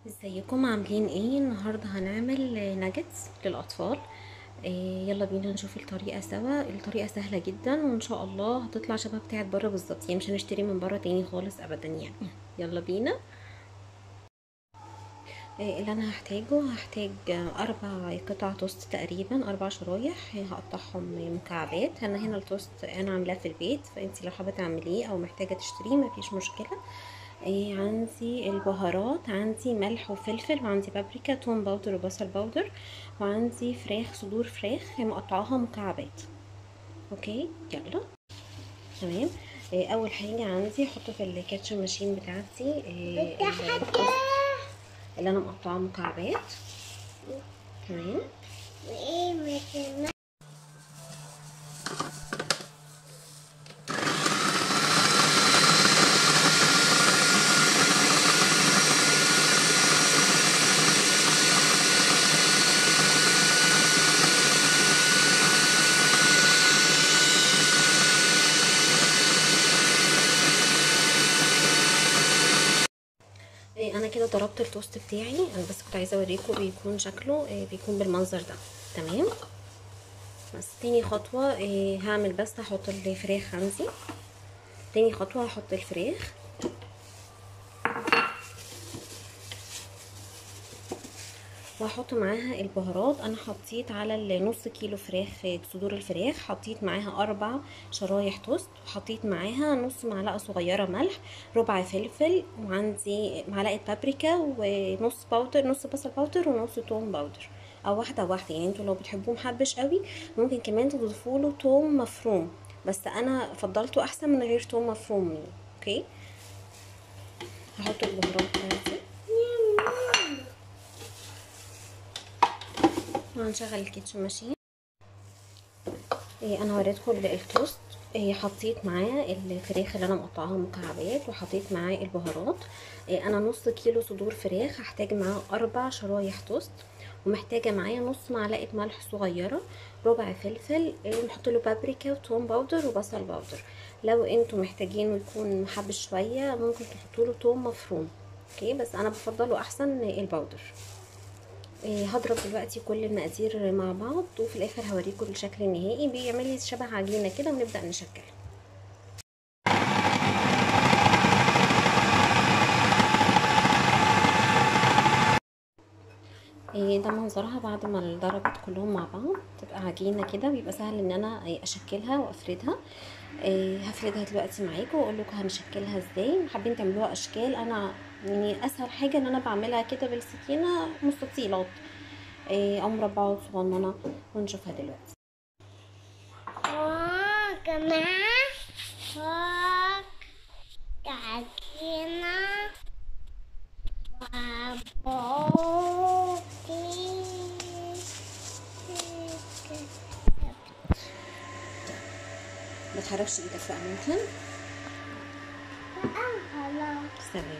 ازيكم عاملين ايه النهارده هنعمل ناجتس للاطفال إيه يلا بينا نشوف الطريقه سوا الطريقه سهله جدا وان شاء الله هتطلع شبه بتاعه بره بالظبط يعني مش هنشتري من بره تاني خالص ابدا يعني يلا بينا إيه اللي انا هحتاجه هحتاج اربع قطع توست تقريبا اربع شرايح هقطعهم مكعبات انا هنا التوست انا عاملاه في البيت فانتي لو حابه تعمليه او محتاجه تشتريه مفيش مشكله إيه عندي البهارات عندي ملح وفلفل وعندي بابريكا توم باودر وبصل باودر وعندي فراخ صدور فراخ مقطعاها مكعبات اوكي يلا تمام إيه اول حاجه عندي احط في الكاتشب ماشين بتاعتي إيه اللي انا مقطعاه مكعبات تمام انا كده ضربت التوست بتاعي انا بس كنت عايزه اوريكم بيكون شكله بيكون بالمنظر ده تمام بس تاني خطوه هعمل بس هحط الفراخ عندي تاني خطوه هحط الفراخ وهحط معاها البهارات انا حطيت على النص كيلو فراخ صدور الفراخ حطيت معاها اربع شرايح توست وحطيت معاها نص معلقه صغيره ملح ربع فلفل وعندي معلقه بابريكا ونص باودر نص بصل باودر ونص توم باودر او واحده واحده يعني انتوا لو بتحبوه محبش قوي ممكن كمان تضيفوا له توم مفروم بس انا فضلته احسن من غير توم مفروم يعني. اوكي هحط البهارات بتاعتي وهنشغل الكيتشن ماشين إيه انا وريتكم التوست إيه حطيت معاه الفراخ اللي انا مقطعاها مكعبات وحطيت معاه البهارات إيه انا نص كيلو صدور فراخ هحتاج معاه اربع شرايح توست ومحتاجه معايا نص معلقه ملح صغيره ربع فلفل إيه نحط له بابريكا وتوم باودر وبصل باودر لو انتوا محتاجينه يكون محبش شويه ممكن تحطوا له توم مفروم اوكي بس انا بفضله احسن الباودر هضرب دلوقتي كل المقادير مع بعض وفي الاخر هوريكم الشكل النهائي بيعمل لي شبه عجينه كده ونبدا نشكلها ده منظرها بعد ما ضربت كلهم مع بعض تبقى عجينه كده بيبقى سهل ان انا اشكلها وافردها هفردها دلوقتي معاكم واقول لكم هنشكلها ازاي حابين تعملوها اشكال انا يعني اسهل حاجه ان انا بعملها كده بالسكينه مستطيلات او مربعات صغننه ونشوفها دلوقتي جماعة فوق عجينة ما تحركش ايدك بقى ممكن سلام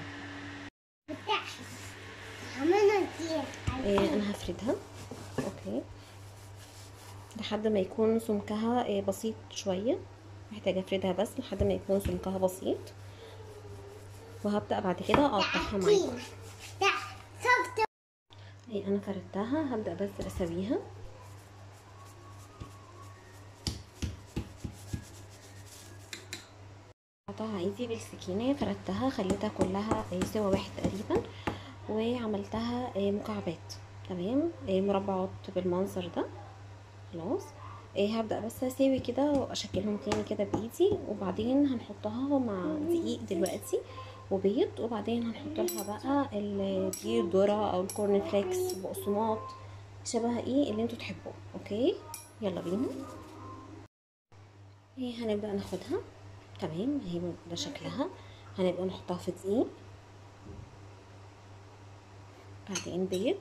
إيه انا هفردها اوكي لحد ما يكون سمكها إيه بسيط شويه محتاجه افردها بس لحد ما يكون سمكها بسيط وهبدا بعد كده اقطعها معاكم إيه انا فردتها هبدا بس اسويها قطعها ايدي بالسكينه فردتها خليتها كلها سوا واحد تقريبا وعملتها مكعبات تمام مربعات بالمنظر ده خلاص هبدا بس اسوي كده واشكلهم تاني كده بايدي وبعدين هنحطها مع دقيق دلوقتي وبيض وبعدين هنحط لها بقى الدقيق الذره او الكورن فليكس بقسماط شبه ايه اللي انتوا تحبوه اوكي يلا بينا هنبدا ناخدها تمام اهي ده شكلها هنبقى نحطها في دقيق بعدين بيض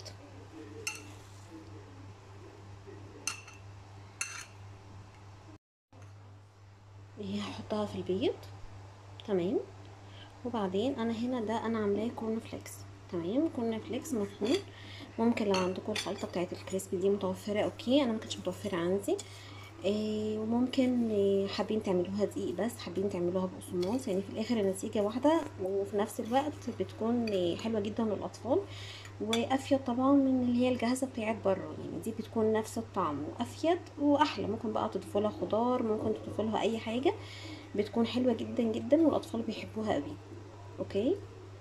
هي هحطها في البيض تمام وبعدين انا هنا ده انا عاملاه كورن فليكس تمام كورن فليكس مطحون ممكن لو عندكم الخلطه بتاعت الكريسبي دي متوفره اوكي انا ما كانتش متوفره عندي إيه وممكن إيه حابين تعملوها دقيق بس حابين تعملوها بقسماط يعني في الاخر النتيجه واحده وفي نفس الوقت بتكون إيه حلوه جدا للاطفال وافيد طبعا من اللي هي الجاهزه بتاعت بره يعني دي بتكون نفس الطعم وافيد واحلى ممكن بقى تضيفوا لها خضار ممكن تضيفوا لها اي حاجه بتكون حلوه جدا جدا والاطفال بيحبوها قوي اوكي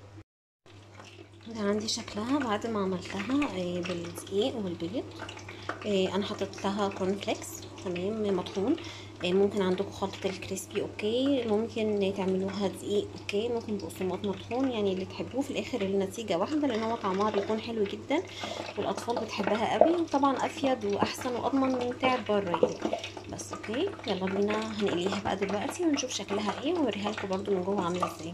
ده عندي شكلها بعد ما عملتها إيه بالدقيق والبيض إيه انا حطيت لها كورن فليكس تمام مطحون إيه ممكن عندكم خلطة الكريسبي اوكي ممكن تعملوها دقيق اوكي ممكن بقسماط مطحون يعني اللي تحبوه في الاخر النتيجة واحدة لان هو طعمها بيكون حلو جدا والاطفال بتحبها قوي وطبعا افيد واحسن واضمن من بتاعت بره يعني بس اوكي يلا بينا هنقليها بقى دلوقتي ونشوف شكلها ايه واوريها لكم برده من جوه عامله ازاي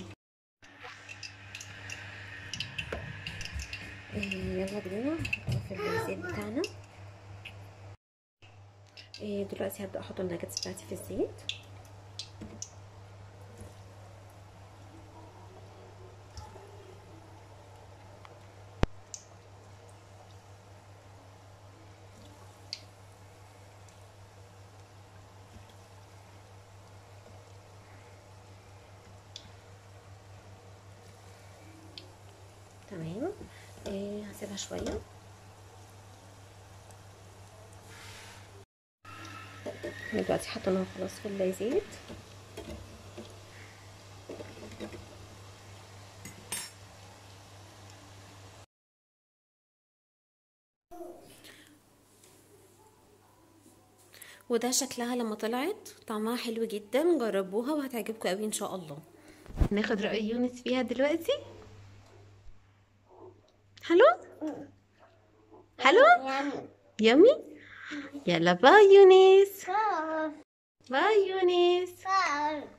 إيه يلا بينا في الزيت بتاعنا إيه دلوقتي هبدأ احط الناجتس بتاعتي في الزيت تمام إيه هسيبها شويه دلوقتي حطيناها خلاص في الزيت وده شكلها لما طلعت طعمها حلو جدا جربوها وهتعجبكم قوي ان شاء الله ناخد رأي يونس فيها دلوقتي حلو حلو يامي يلا باي يونس باي يونس